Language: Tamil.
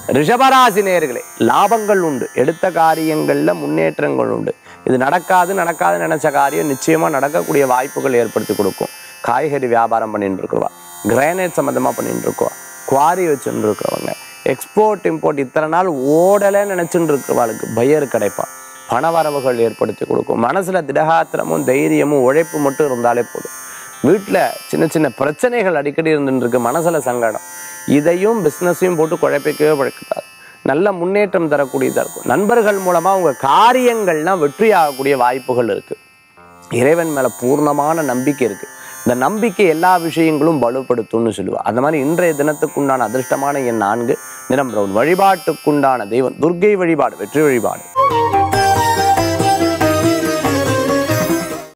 ரிஷபராசி நேர்களே லாபங்கள் உண்டு எடுத்த காரியங்கள்ல முன்னேற்றங்கள் உண்டு இது நடக்காது நடக்காது நினைச்ச காரியம் நிச்சயமா நடக்கக்கூடிய வாய்ப்புகள் ஏற்படுத்தி கொடுக்கும் காய்கறி வியாபாரம் பண்ணிட்டு இருக்கிறவா கிரானைட் சம்மந்தமா பண்ணிட்டு இருக்கவா குவாரி வச்சுட்டு இருக்கிறவங்க எக்ஸ்போர்ட் இம்போர்ட் இத்தனை நாள் ஓடலை நினைச்சுட்டு இருக்கிறவாளுக்கு பையர் கிடைப்பான் பண வரவுகள் ஏற்படுத்தி கொடுக்கும் மனசுல திடகாத்திரமும் தைரியமும் உழைப்பு மட்டும் இருந்தாலே போதும் வீட்டில் சின்ன சின்ன பிரச்சனைகள் அடிக்கடி இருந்துட்டு இருக்கு மனசுல சங்கடம் இதையும் பிஸ்னஸையும் போட்டு குழப்பிக்கவே குழப்பிக்காது நல்ல முன்னேற்றம் தரக்கூடியதாக இருக்கும் நண்பர்கள் மூலமா உங்க காரியங்கள்லாம் வெற்றி ஆகக்கூடிய வாய்ப்புகள் இருக்கு இறைவன் மேல பூர்ணமான நம்பிக்கை இருக்கு இந்த நம்பிக்கை எல்லா விஷயங்களும் வலுப்படுத்தும்னு சொல்லுவா அந்த மாதிரி இன்றைய தினத்துக்குண்டான அதிர்ஷ்டமான என் நான்கு நிறம் பிரவுன் வழிபாட்டுக்குண்டான தெய்வம் துர்க்கை வழிபாடு வெற்றி வழிபாடு